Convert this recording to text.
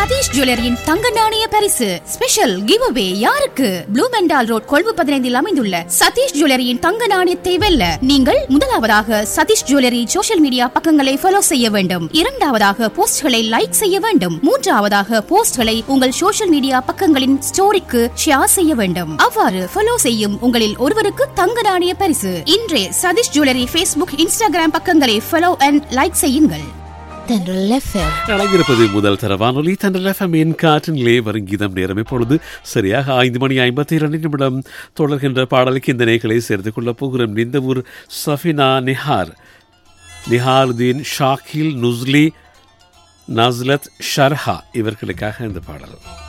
சதீஷ் ஜுவல்லரியின் தங்க நாணய பரிசு ஸ்பெஷல் கிவ் அவே யாருக்கு ப்ளூ மெண்டால் ரோட் கொழும்பு பதினைந்தில் அமைந்துள்ள சதீஷ் ஜுவல்லரியின் தங்க நாணயத்தை வெல்ல நீங்கள் முதலாவதாக சதீஷ் ஜுவல்லரி சோஷியல் மீடியா பக்கங்களை ஃபாலோ செய்ய வேண்டும் இரண்டாவதாக போஸ்ட்களை லைக் செய்ய வேண்டும் மூன்றாவதாக போஸ்ட்களை உங்கள் சோஷியல் மீடியா பக்கங்களின் ஸ்டோரிக்கு ஷேர் செய்ய வேண்டும் அவ்வாறு ஃபாலோ செய்யும் உங்களில் ஒருவருக்கு தங்க நாணய பரிசு இன்றே சதீஷ் ஜுவல்லரி ஃபேஸ்புக் இன்ஸ்டாகிராம் பக்கங்களை ஃபாலோ அண்ட் லைக் செய்யுங்கள் தென்றல் எஃப்எம் நடந்திருப்பது முதல் தர வானொலி தண்டல் எஃப்எம் காற்றினிலே வருங்கீதம் நேரம் இப்பொழுது சரியாக ஐந்து மணி ஐம்பத்தி இரண்டு நிமிடம் தொடர்கின்ற பாடலுக்கு இந்த நேர்களை சேர்த்து கொள்ளப் போகிறோம் இந்த ஊர் சஃபினா நிஹார் நிஹாருதீன் ஷாக்கில் நுஸ்லி நஸ்லத் ஷர்ஹா இவர்களுக்காக இந்த பாடல்